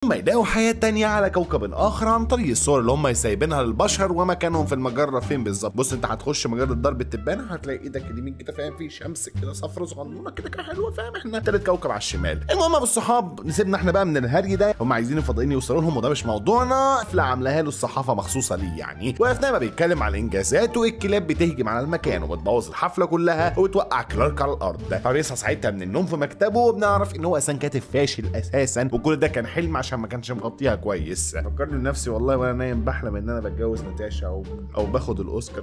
هم يلاقوا حياه تانية على كوكب اخر عن طريق الصور اللي هم سايبينها للبشر ومكانهم في المجره فين بالظبط بص انت هتخش مجره ضرب التبانه هتلاقي ايدك اليمين كده فاهم في شمس كده صفرا صغنونه كده كده حلوه فاهم احنا تالت كوكب على الشمال المهم ابو الصحاب نسيبنا احنا بقى من الهري ده هم عايزين الفضائيين يوصلوا لهم وده مش موضوعنا حفله عاملاها له الصحافه مخصوصه ليه يعني وقفنا ما بيتكلم على الانجازات والكلاب بتهجم على المكان وبتبوظ الحفله كلها وتوقع كلارك على الارض فبيصحى ساعتها من النوم في مكتبه وبنعرف ان هو اساسا كاتب فاشل اساسا وكل ده كان حلم عشان ما كانش مغطيها كويس فكرني بنفسي والله وانا نايم بحلم ان انا بتجوز ناتاشا او او باخد الاوسكار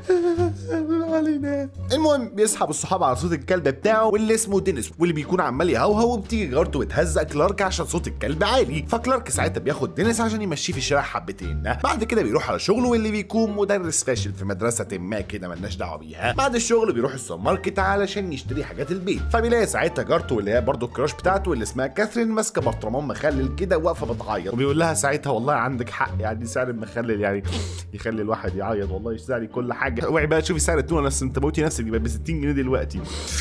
علينا المهم بيسحب الصحاب على صوت الكلب بتاعه واللي اسمه دينيس واللي بيكون عمال يهوهو وبتيجي جارته وتهزق كلارك عشان صوت الكلب عالي فكلارك ساعتها بياخد دينيس عشان يمشيه في الشارع حبتين بعد كده بيروح على شغله واللي بيكون مدرس فاشل في مدرسه ما كده ملناش دعوه بيها بعد الشغل بيروح السوبر ماركت علشان يشتري حاجات البيت فبيلاقي ساعتها جارته اللي هي برضه الكراش بتاعته اللي اسمها كاثرين ماسكه برطمان مخلل كده واقفه بتعيط وبيقول لها ساعتها والله عندك حق يعني سعر المخلل يعني يخلي الواحد يعيط والله يشتري كل حاجه اوعي بقى تشوفي سعر التونه نفس انت موتي نفسك يبقى ب 60 جنيه دلوقتي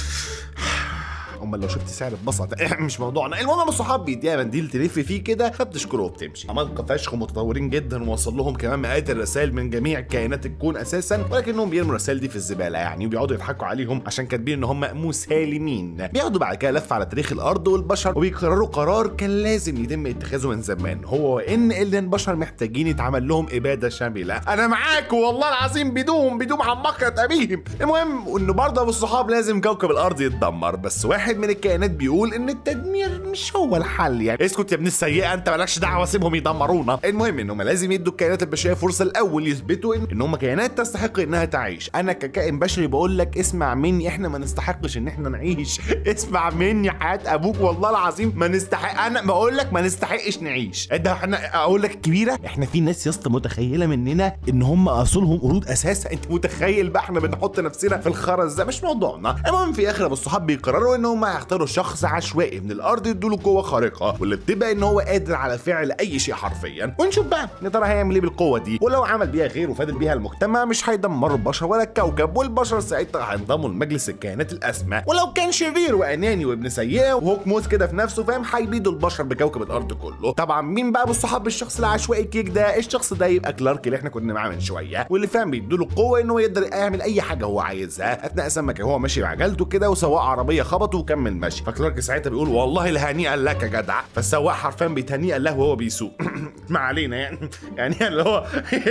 امال لو شفت سعر البصل مش موضوعنا المهم الصحاب بيديها منديل تلف فيه كده فبتشكره وبتمشي عمالقه فشخ ومتطورين جدا ووصل لهم كمان مئات الرسائل من جميع كائنات الكون اساسا ولكنهم بيرموا الرسائل دي في الزباله يعني وبيقعدوا يضحكوا عليهم عشان كاتبين ان هم مسالمين بياخدوا بعد كده لفه على تاريخ الارض والبشر وبيقرروا قرار كان لازم يتم اتخاذه من زمان هو ان اللي البشر محتاجين يتعمل لهم اباده شامله انا معاكم والله العظيم بدون بدون عمقة ابيهم المهم انه برضه ابو الصحاب لازم كوكب الارض يتدمر بس واحد من الكائنات بيقول ان التدمير مش هو الحل يعني اسكت يا ابن السيئه انت مالكش دعوه سيبهم يدمرونا المهم ان هم لازم يدوا الكائنات البشريه فرصه الاول يثبتوا ان, إن هم كائنات تستحق انها تعيش انا ككائن بشري بقول لك اسمع مني احنا ما نستحقش ان احنا نعيش اسمع مني حياه ابوك والله العظيم ما نستحق انا بقول لك ما نستحقش نعيش ده احنا اقول لك الكبيره احنا في ناس يا اسطى متخيله مننا ان هم اصولهم قرود اساسا انت متخيل بقى احنا بنحط نفسنا في الخرز ده مش موضوعنا المهم في اخر ابو الصحاب بيقرروا ان هم هيختاروا شخص عشوائي من الارض يدوا له قوه خارقه واللي بتبقى ان هو قادر على فعل اي شيء حرفيا ونشوف بقى يا ترى هيعمل ايه بالقوه دي ولو عمل بيها خير وفادل بيها المجتمع مش هيدمروا البشر ولا الكوكب والبشر ساعتها هينضموا لمجلس الكائنات الاسمى ولو كان شرير واناني وابن سيئه وهوك موت كده في نفسه فاهم هيبيدوا البشر بكوكب الارض كله طبعا مين بقى بالصحاب الشخص العشوائي الكيك ده الشخص ده يبقى كلارك اللي احنا كنا معاه من شويه واللي فاهم بيدوا له قوه ان هو يقدر يعمل اي حاجه هو عايزها اثناء سمك هو ماشي بعجلته كده وسواق عربيه خبطه وكمل ماشي فكلارك ساعتها بيقول والله الهنيئا لك يا جدع فالسواق حرفيا بيتهنيئا له وهو بيسوق ما علينا يعني يعني اللي هو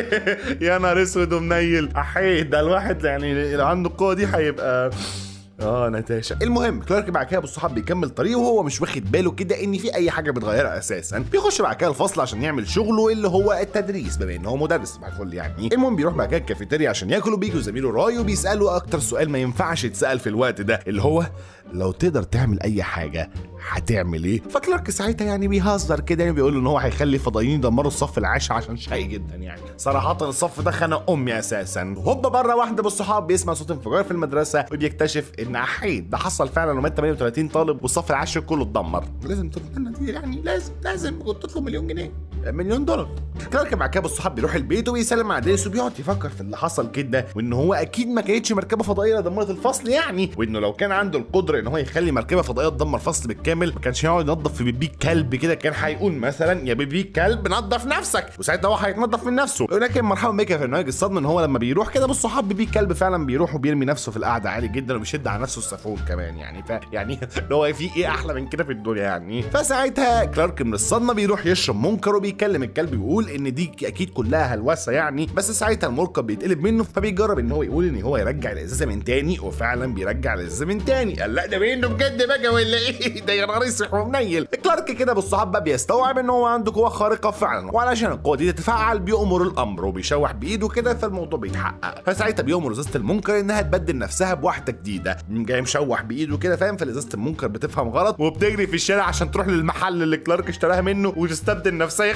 يا نهار اسود ومنيل احيد ده الواحد يعني لو عنده القوه دي هيبقى اه ناتاشا المهم كلارك بعد كده بالصحاب بيكمل طريقه وهو مش واخد باله كده ان في اي حاجه متغيره اساسا بيخش بعد كده الفصل عشان يعمل شغله اللي هو التدريس بما ان هو مدرس مع الكل يعني المهم بيروح بعد كده الكافيتيريا عشان ياكل وبيجي زميله راي وبيساله اكتر سؤال ما ينفعش يتسال في الوقت ده اللي هو لو تقدر تعمل اي حاجه هتعمل ايه فكلارك ساعتها يعني بيهزر كده يعني بيقول ان هو هيخلي الفضائيين يدمروا الصف العاشر عشان شقي جدا يعني صراحه الصف ده خنق امي اساسا هوبا مره واحده بالصحاب بيسمع صوت انفجار في المدرسه وبيكتشف ان احيد ده حصل فعلا ومات 38 طالب والصف العاشر كله اتدمر لازم تطلب دي يعني لازم لازم كنت تطلب مليون جنيه مليون دولار كلارك بعد كده بالصحاب بيروح البيت وبيسلم على دينيس وبيقعد يفكر في اللي حصل كده وان هو اكيد ما كانتش مركبه فضائيه دمرت الفصل يعني وانه لو كان عنده القدره ان هو يخلي مركبه فضائيه تدمر فصل بالكامل ما كانش هيقعد ينظف في بيبي كلب كده كان هيقول مثلا يا بيبي كلب نظف نفسك وساعتها هو هيتنظف من نفسه ولكن مرحبا بك في النهايه الصدمه ان هو لما بيروح كده بالصحاب بيبي كلب فعلا بيروح وبيرمي نفسه في القعده عادي جدا وبيشد على نفسه السافون كمان يعني ف يعني اللي هو في ايه احلى من كده في الدنيا يعني فساعتها كلارك من الصدمه بيروح يشرب منكر وبيكلم الكلب بيقول ان دي اكيد كلها هلوسه يعني بس ساعتها المركب بيتقلب منه فبيجرب ان هو يقول ان هو يرجع الازازه من تاني وفعلا بيرجع الازازه من تاني قال لا ده بينه بجد بقى ولا ايه ده يا نهار اسود ومنيل كلارك كده بالصحاب بقى بيستوعب ان هو عنده قوه خارقه فعلا وعلشان القوه دي تتفعل بيأمر الامر وبيشوح بايده كده فالموضوع بيتحقق فساعتها بيأمر ازازه المنكر انها تبدل نفسها بواحده جديده جاي مشوح بايده كده فاهم فازازه المنكر بتفهم غلط وبتجري في الشارع عشان تروح للمحل اللي كلارك اشتراها منه وتستبدل نفسها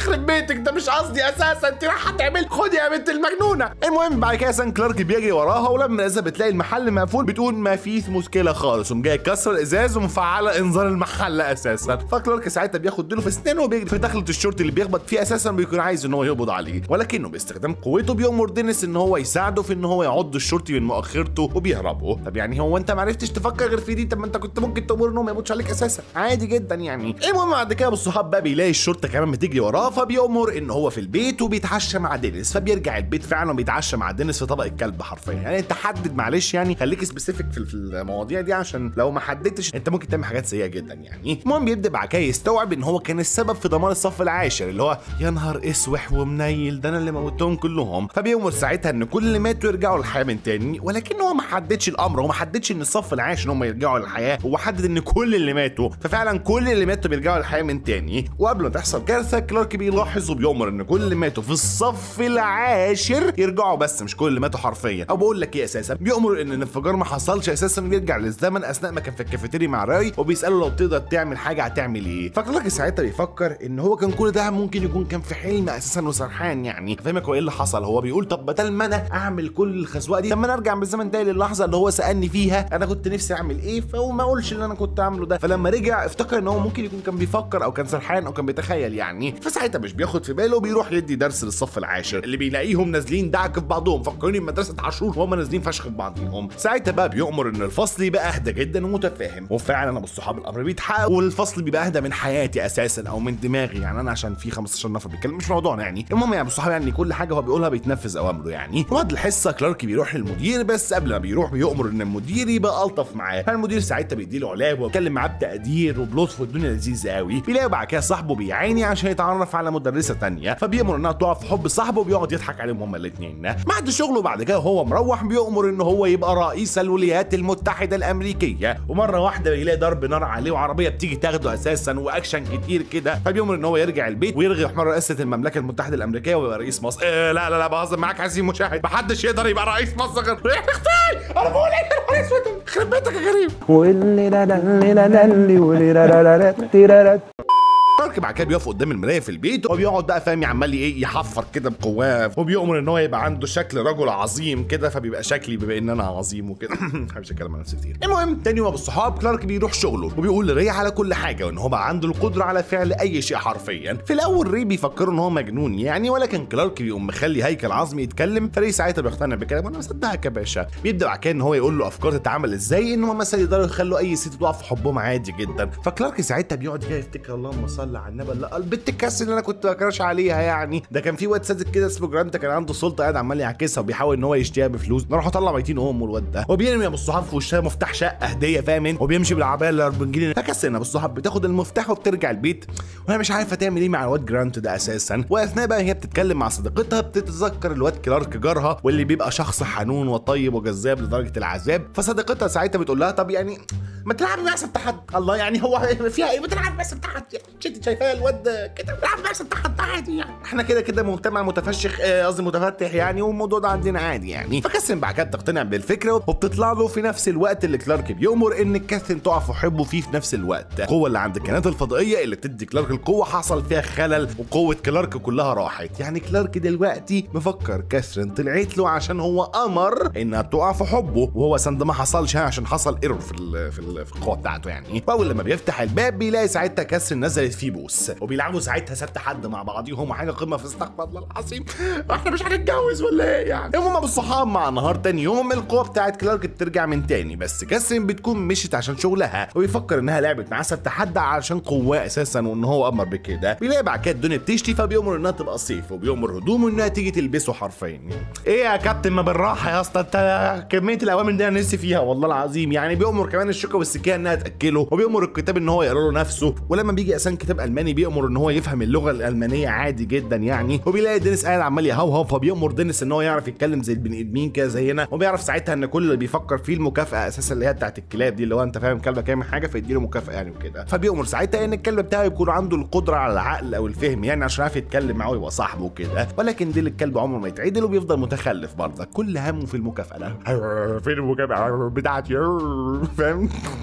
يخرب بيتك ده مش قصدي اساسا انت رايحه تعمل خدي يا بنت المجنونه المهم بعد كده سان كلارك بيجري وراها ولما اذا بتلاقي المحل مقفول بتقول ما فيش مشكله خالص وم جاي كسر الازاز ومفعله انذار المحل اساسا فكلارك ساعتها بياخد ديله في اسنانه وبيجري في دخله الشرطي اللي بيخبط فيه اساسا بيكون عايز ان هو يقبض عليه ولكنه باستخدام قوته بيامر دينيس ان هو يساعده في ان هو يعض الشرطي من مؤخرته وبيهربوا طب يعني هو انت ما عرفتش تفكر غير في دي طب ما انت كنت ممكن تامر انه ما يموتش عليك اساسا عادي جدا يعني المهم بعد كده الصحاب بقى بيلاقي الشرطه كمان بتجري وراه فبيامر ان هو في البيت وبيتعشى مع دينيس فبيرجع البيت فعلا وبيتعشى مع دينيس في طبق الكلب حرفيا يعني انت حدد معلش يعني خليك سبيسيفيك في في المواضيع دي عشان لو ما حددتش انت ممكن تعمل حاجات سيئه جدا يعني المهم بيبدا بعد كده يستوعب ان هو كان السبب في دمار الصف العاشر اللي هو يا نهار اسوح ومنيل ده انا اللي موتهم كلهم فبيأمر ساعتها ان كل اللي ماتوا يرجعوا للحياه من تاني ولكن هو ما حددش الامر هو ما حددش ان الصف العاشر هم يرجعوا للحياه هو حدد ان كل اللي ماتوا ففعلا كل اللي ماتوا بيرجعوا للحياه من تاني وقبل ما تحصل كارثه كلارك بيلاحظ وبيأمر ان كل اللي ماتوا في الصف العاشر يرجعوا بس مش كل اللي ماتوا حرفيا او بقول لك ايه اساسا بيأمر ان الانفجار ما حصلش اساسا ويرجع للزمن اثناء ما كان في الكافيتيريا مع راي وبيساله لو تقدر تعمل حاجه هتعمل ايه فكلارك ساعتها بيفكر ان هو كان كل ده ممكن يكون كان في حلم اساسا وسرحان يعني فاهمك هو ايه اللي حصل هو بيقول طب بدل ما انا اعمل كل الخزوقه دي طب ما انا ارجع بالزمن تاني للحظه اللي هو سالني فيها انا كنت نفسي اعمل ايه فهو ما اقولش اللي انا كنت اعمله ده فلما رجع افتكر ان هو ممكن يكون كان بيفكر او كان سرحان او كان بيتخيل يعني فساعتها مش بياخد في باله وبيروح يدي درس للصف العاشر اللي بيلاقيهم نازلين دعك في بعضهم فكروني بمدرسه عاشور وهم نازلين فشخ في بعضهم ساعتها بقى بيؤمر ان الفصل يبقى اهدى جدا ومتفاهم وفعلا انا بالصحاب الامر بيتحقق والفصل بيبقى اهدى من حياتي اساسا او من دماغي يعني انا عشان في 15 نفر بيتكلم مش موضوعنا يعني المهم يعني بالصحاب يعني كل حاجه هو بيقولها بيتنفذ اوامره يعني وبعد الحصه كلارك بيروح للمدير بس قبل ما بيروح بيؤمر ان المدير يبقى الطف معاه فالمدير ساعتها بيديله علاج ويتكلم معاه بتقدير وبلطف والدنيا لذيذه قوي بيلاقي بعد كده صاحبه بيعاني عشان يتعرف على مدرسه تانية فبيأمر انها تقع في حب صاحبه وبيقعد يضحك عليهم هما الاثنين بعد شغله بعد كده هو مروح بيأمر ان هو يبقى رئيس الولايات المتحده الامريكيه ومره واحده بيلاقي ضرب نار عليه وعربيه بتيجي تاخده اساسا واكشن كتير كده فبيأمر ان هو يرجع البيت ويلغي حمار رئاسه المملكه المتحده الامريكيه ويبقى رئيس مصر إيه لا لا لا بهزر معاك عزيزي المشاهد محدش يقدر يبقى رئيس مصر غير اختي انا بقول ايه يا نهار اسود يخرب بيتك يا غريب واللي دا دا اللي دا دا اللي واللي دا دا دا دا تيرارات. كلارك بعد كده بيقف قدام المرايه في البيت وبيقعد بقى فاهم عمال ايه يحفر كده بقواه وبيؤمر ان هو يبقى عنده شكل رجل عظيم كده فبيبقى شكلي بما ان انا عظيم وكده مش اتكلم عن نفسي كتير المهم تاني يوم بالصحاب كلارك بيروح شغله وبيقول لري على كل حاجه وان هو بقى عنده القدره على فعل اي شيء حرفيا في الاول ري بيفكروا ان هو مجنون يعني ولكن كلارك بيقوم مخلي هيكل عظمي يتكلم فري ساعتها بيقتنع بكلامه وانا مصدقك يا باشا بيبدا بعد كده ان هو يقول له افكار تتعامل ازاي ان هم مثلا يقدروا يخلوا اي ست تقع في حبهم عادي جدا فكلارك ساعتها بيقعد كده يفتكر اللهم صل على النبي لا البت الكاس اللي انا كنت بكراش عليها يعني ده كان في واد ساذج كده اسمه جرانتا كان عنده سلطه قاعد عمال يعكسها وبيحاول ان هو يشتريها بفلوس نروح اطلع ميتين امه الواد ده وبيرمي ابو الصحاب في وشها مفتاح شقه هديه فاهم انت وبيمشي بالعربيه اللامبورجيني فكسرنا ابو الصحاب بتاخد المفتاح وبترجع البيت وهي مش عارفه تعمل ايه مع الواد جرانت ده اساسا واثناء بقى هي بتتكلم مع صديقتها بتتذكر الواد كلارك جارها واللي بيبقى شخص حنون وطيب وجذاب لدرجه العذاب فصديقتها ساعتها بتقول لها طب يعني ما تلعبي مع تحت الله يعني هو فيها ايه ما تلعبي مع تحت يعني انت شايفاها الواد كده بيلعب مع تحت عادي يعني احنا كده كده مجتمع متفشخ آه، قصدي متفتح يعني والموضوع ده عندنا عادي يعني فكاثرين بعد كده بتقتنع بالفكره وبتطلع له في نفس الوقت اللي كلارك بيؤمر ان كاثرين تقع في حبه فيه في نفس الوقت القوه اللي عند الكائنات الفضائيه اللي بتدي كلارك القوه حصل فيها خلل وقوه كلارك كلها راحت يعني كلارك دلوقتي مفكر كاثرين طلعت له عشان هو امر انها تقع في حبه وهو سند ما حصلش عشان حصل ايرور في ال في, ال في القوه بتاعته يعني واول لما بيفتح الباب بيلاقي ساعتها كاثرين نزلت فيه بوس وبيلعبوا ساعتها ست حد مع بعضيهم وحاجه قمه في استغفر الله العظيم احنا مش هنتجوز ولا ايه يعني المهم بالصحاب مع نهار تاني يوم القوه بتاعت كلارك بترجع من تاني بس كاثرين بتكون مشيت عشان شغلها وبيفكر انها لعبت معاه ست حد علشان قواه اساسا وان هو امر بكده بيلاقي بعد كده الدنيا بتشتي فبيامر انها تبقى صيف وبيامر هدومه انها تيجي تلبسه حرفيا يعني. ايه يا كابتن ما بالراحه يا اسطى انت كميه الاوامر دي انا نفسي فيها والله العظيم يعني بيامر كمان الشوكه والسكينه انها تاكله وبيامر الكتاب ان هو يقرا له نفسه ولما بيجي اساسا كتاب الماني بيامر ان هو يفهم اللغه الالمانيه عادي جدا يعني وبيلاقي دينيس قاعد عمال يهوهو فبيامر دينيس ان هو يعرف يتكلم زي البني ادمين كده زينا وبيعرف ساعتها ان كل اللي بيفكر فيه المكافاه اساسا اللي هي بتاعت الكلاب دي اللي هو انت فاهم كلبك يعمل حاجه فيديله مكافاه يعني وكده فبيامر ساعتها ان الكلب بتاعه يكون عنده القدره على العقل او الفهم يعني عشان يعرف يتكلم معاه ويبقى صاحبه وكده ولكن ديل الكلب عمره ما يتعدل وبيفضل متخلف برضه كل همه في المكافاه ده فين المكافاه بتاعتي فاهم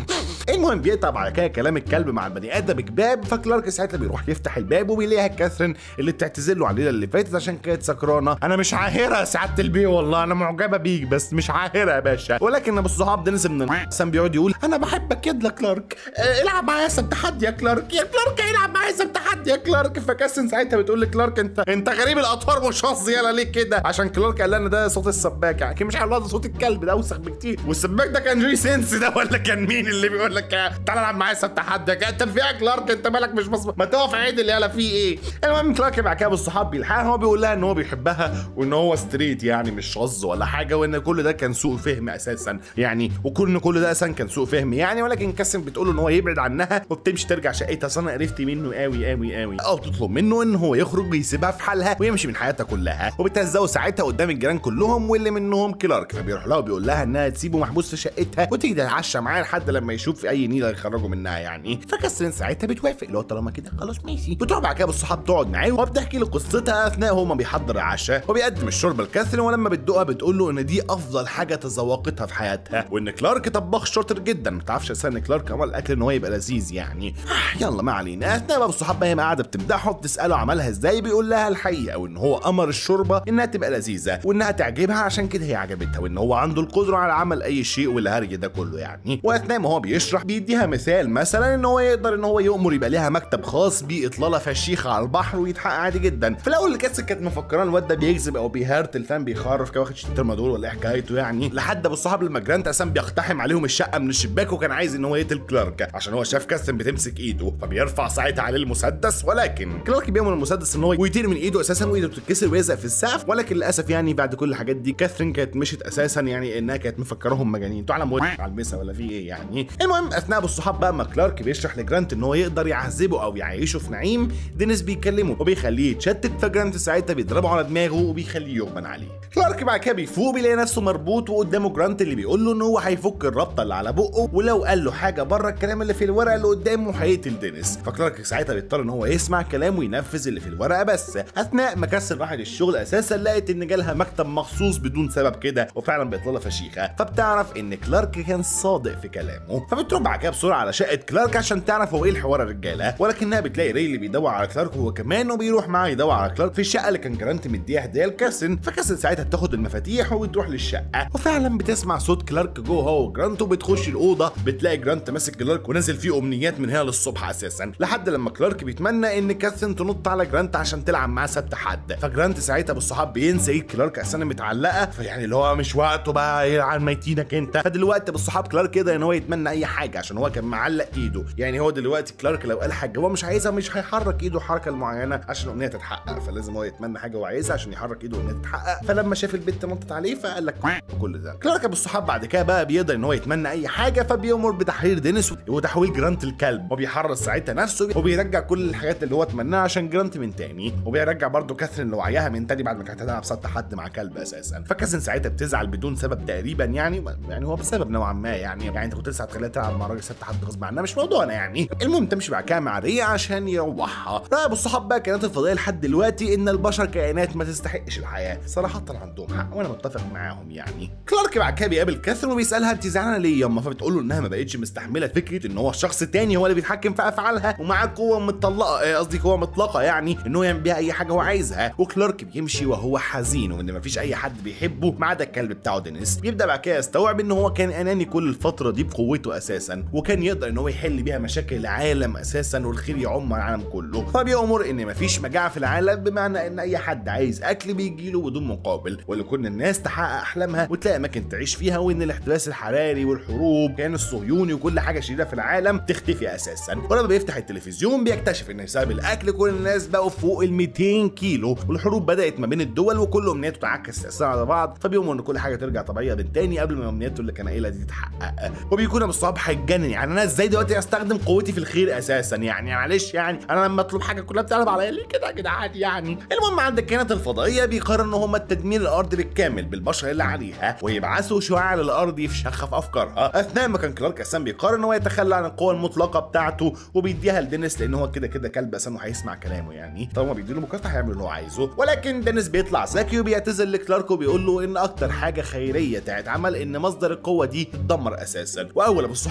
المهم بيقطع بعد كده كلام الكلب مع البني ادم كباب فكلارك ساعتها بيروح يفتح الباب وبيلاقيها كاثرين اللي بتعتذر له على الليله اللي فاتت عشان كانت سكرانه انا مش عاهره يا سعاده البي والله انا معجبه بيك بس مش عاهره يا باشا ولكن ابو الصحاب دينيس من السام بيقعد يقول انا بحبك يا كلارك آه، العب معايا سب تحدي يا كلارك يا كلارك العب معايا سب تحدي يا كلارك فكاسن ساعتها بتقول لكلارك انت انت غريب الاطوار مش قصدي يلا ليه كده عشان كلارك قال لنا ده صوت السباك يعني أكيد مش عارف ده صوت الكلب ده اوسخ بكتير والسباك ده كان جي سينس ده ولا كان مين اللي بيقول لك آه، تعالى العب معايا سب تحدي يا انت في إيه يا كلارك انت مالك مش مظبوط ما تقف عدل يلا في ايه المهم كلارك بعد كده بالصحاب بيلحقها هو بيقول لها ان هو بيحبها وان هو ستريت يعني مش شظ ولا حاجه وان كل ده كان سوء فهم اساسا يعني وكل كل ده اساسا كان سوء فهم يعني ولكن كاسم بتقول له ان هو يبعد عنها وبتمشي ترجع شقتها اصل انا قرفت منه قوي قوي قوي او تطلب منه ان هو يخرج ويسيبها في حالها ويمشي من حياتها كلها وبتهزقه ساعتها قدام الجيران كلهم واللي منهم كلارك فبيروح لها وبيقول لها انها تسيبه محبوس في شقتها وتيجي تتعشى معاه لحد لما يشوف في اي نيله يخرجوا منها يعني فكاسرين ساعتها بتوافق اللي هو طالما كده خلاص ماشي بتروح بعد كده بالصحاب تقعد معاه وبتحكي له قصتها اثناء هو ما بيحضر العشاء وبيقدم الشوربه لكاثرين ولما بتدوقها بتقول له ان دي افضل حاجه تذوقتها في حياتها وان كلارك طباخ شاطر جدا ما تعرفش اساسا ان كلارك عمل الاكل ان هو يبقى لذيذ يعني آه، يلا ما علينا اثناء بقى بالصحاب هي قاعده بتمدحه وبتساله عملها ازاي بيقول لها الحقيقه وان هو امر الشوربه انها تبقى لذيذه وانها تعجبها عشان كده هي عجبتها وان هو عنده القدره على عمل اي شيء والهرج ده كله يعني واثناء ما هو بيشرح بيديها مثال مثلا ان هو يقدر ان هو يامر يبقى ليها مكتب خاص باطلاله فشيخه على البحر ويتحقق عادي جدا في الاول اللي كانت كانت مفكراه الواد ده بيكذب او بيهرتل فاهم بيخرف كده واخد شتير دول ولا ايه حكايته يعني لحد ابو الصحاب لما جرانت اساسا بيقتحم عليهم الشقه من الشباك وكان عايز ان هو يقتل كلارك عشان هو شاف كاستن بتمسك ايده فبيرفع ساعتها عليه المسدس ولكن كلارك بيعمل المسدس ان هو ويطير من ايده اساسا وايده بتتكسر ويلزق في السقف ولكن للاسف يعني بعد كل الحاجات دي كاثرين كانت مشت اساسا يعني انها كانت مفكرهم مجانين انتوا على موت على المسا ولا في ايه يعني المهم اثناء ابو الصحاب بقى ما كلارك بيشرح لجرانت ان هو يقدر يعذبه او يعيشه في نعيم دينيس بيكلمه وبيخليه يتشتت فجرانت ساعتها بيضربه على دماغه وبيخليه يغمى عليه كلارك بعد كده بيفوق بيلاقي نفسه مربوط وقدامه جرانت اللي بيقول له ان هو هيفك الرابطه اللي على بقه ولو قال له حاجه بره الكلام اللي في الورقه اللي قدامه هيقتل دينيس فكلارك ساعتها بيضطر ان هو يسمع كلامه وينفذ اللي في الورقه بس اثناء ما كسر راحت الشغل اساسا لقت ان جالها مكتب مخصوص بدون سبب كده وفعلا بيطلع فشيخه فبتعرف ان كلارك كان صادق في كلامه فبتروح بعد كده بسرعه على شقه كلارك عشان تعرف هو ايه الحوار الرجاله ولكنها بتلاقي ري اللي بيدور على كلارك هو كمان وبيروح معاه يدور على كلارك في الشقه اللي كان جرانت مديها هديه لكاسن فكاسن ساعتها بتاخد المفاتيح وبتروح للشقه وفعلا بتسمع صوت كلارك جوه هو وجرانت وبتخش الاوضه بتلاقي جرانت ماسك كلارك ونازل فيه امنيات من هنا للصبح اساسا لحد لما كلارك بيتمنى ان كاثرين تنط على جرانت عشان تلعب معاه سبت حد فجرانت ساعتها بالصحاب بينسى ايد كلارك اساسا متعلقه فيعني اللي هو مش وقته بقى يلعن ميتينك انت فدلوقتي بالصحاب كلارك كده ان هو يتمنى اي حاجه عشان هو كان معلق ايده يعني هو دلوقتي كلارك لو قال حاجه هو مش عايزها مش هيحرك ايده الحركه المعينه عشان الامنيه تتحقق فلازم هو يتمنى حاجه هو عايزها عشان يحرك ايده والامنيه تتحقق فلما شاف البت نطت عليه فقال لك كل ده كلارك ابو الصحاب بعد كده بقى بيقدر ان هو يتمنى اي حاجه فبيامر بتحرير دينيس وتحويل جرانت الكلب وبيحرص ساعتها نفسه وبيرجع كل الحاجات اللي هو اتمناها عشان جرانت من تاني وبيرجع برضه كاثرين لوعيها من تاني بعد ما كانت هتلعب سبت حد مع كلب اساسا فكاثرين ساعتها بتزعل بدون سبب تقريبا يعني يعني هو بسبب نوعا ما يعني يعني انت كنت لسه هتخليها تلعب مع راجل سبت حد غصب عنها مش موضوعنا يعني المهم تمشي بعد كده مع ريا عشان يروحها راي ابو الصحاب بقى كانت الفضائيه لحد دلوقتي ان البشر كائنات ما تستحقش الحياه صراحه عندهم حق وانا متفق معاهم يعني كلارك بعد كده بيقابل كاثرين وبيسالها انت زعلانه ليه ياما فبتقول له انها ما بقتش مستحمله فكره ان هو شخص تاني هو اللي بيتحكم في افعالها ومعاه قوه متطلقه آه، قصدي قوه مطلقه يعني ان هو يعمل بيها اي حاجه هو عايزها وكلارك بيمشي وهو حزين وان مفيش اي حد بيحبه ما عدا الكلب بتاعه دينيس بيبدا بعد كده يستوعب ان هو كان اناني كل الفتره دي بقوته اساسا وكان يقدر ان هو يحل بيها مشاكل العالم اساسا والخير يعم العالم كله فبيأمر ان مفيش مجاعه في العالم بمعنى ان اي حد عايز اكل بيجيله بدون مقابل ولكل الناس تحقق احلامها وتلاقي اماكن تعيش فيها وان الاحتباس الحراري والحروب كان الصهيوني وكل حاجه شديده في العالم تختفي اساسا ولما بيفتح التلفزيون بيكتشف ان بسبب الاكل كل الناس بقوا فوق ال 200 كيلو والحروب بدات ما بين الدول وكل امنياته تعكس تاثيرها على بعض فبيؤمر ان كل حاجه ترجع طبيعيه من تاني قبل ما امنياته اللي كان قايلها دي تتحقق وبيكون ابو الصحاب هيتجنن يعني انا ازاي دلوقتي استخدم قوتي في الخير اساسا يعني معلش يعني انا لما اطلب حاجه كلها بتقلب عليا ليه كده يا جدعان يعني المهم عند الكائنات الفضائيه بيقرروا ان هم تدمير الارض بالكامل بالبشر اللي عليها ويبعثوا شعاع للارض يفشخها في افكارها اثناء ما كان كلارك اساسا بيقرر ان هو يتخلى عن القوه المطلقه بتاعته وبيديها لدينيس لان هو كده كده كلب اساسا وهيسمع كلامه يعني طالما بيديله مكافاه هيعمل اللي هو عايزه ولكن دينيس بيطلع ذكي وبيعتذر لكلارك وبيقول له ان اكتر حاجه خيريه تتعمل ان مصدر القوه دي اتدمر اساسا واول ابو الصحاب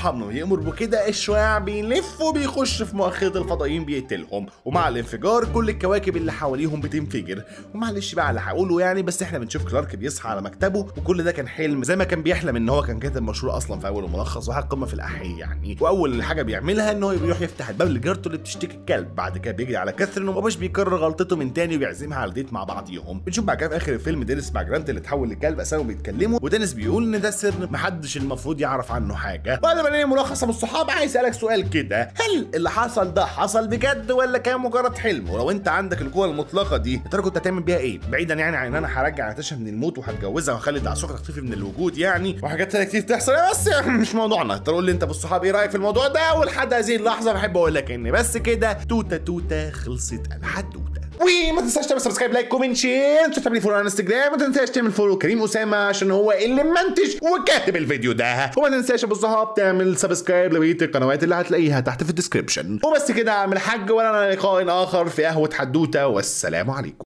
صحابنا ويأمر بكده الشعاع بيلف وبيخش في مؤخرة الفضائيين بيقتلهم ومع الانفجار كل الكواكب اللي حواليهم بتنفجر ومعلش بقى اللي هقوله يعني بس احنا بنشوف كلارك بيصحى على مكتبه وكل ده كان حلم زي ما كان بيحلم ان هو كان كاتب مشهور اصلا في اول الملخص وحاجه قمه في الاحياء يعني واول حاجه بيعملها ان هو بيروح يفتح الباب لجارته اللي بتشتكي الكلب بعد كده بيجري على كاثرين ومبقاش بيكرر غلطته من تاني وبيعزمها على ديت مع بعضيهم بنشوف بعد كده في اخر الفيلم دينيس مع جرانت اللي اتحول لكلب اساسا بيتكلموا ودينيس بيقول ان ده سر محدش المفروض يعرف عنه حاجه بعد ما نلاقي ملخص من الصحاب عايز اسالك سؤال كده هل اللي حصل ده حصل بجد ولا كان مجرد حلم ولو انت عندك القوه المطلقه دي يا ترى كنت هتعمل بيها ايه بعيدا يعني عن ان انا هرجع ناتاشا من الموت وهتجوزها واخلي دعسوك تختفي من الوجود يعني وحاجات تانية كتير تحصل بس مش موضوعنا ترى قول لي انت بالصحاب ايه رايك في الموضوع ده ولحد هذه اللحظه بحب اقول لك ان بس كده توته توته خلصت الحدوته وما تنساش تعمل سبسكرايب لايك كومنت شير ما تنساش تعمل فولو على انستجرام ما تنساش تعمل فولو كريم اسامه عشان هو اللي منتج وكاتب الفيديو ده وما تنساش يا ابو الصحاب تعمل سبسكرايب لبقيه القنوات اللي هتلاقيها تحت في الديسكربشن وبس كده اعمل حاج ولا لقاء اخر في قهوه حدوته والسلام عليكم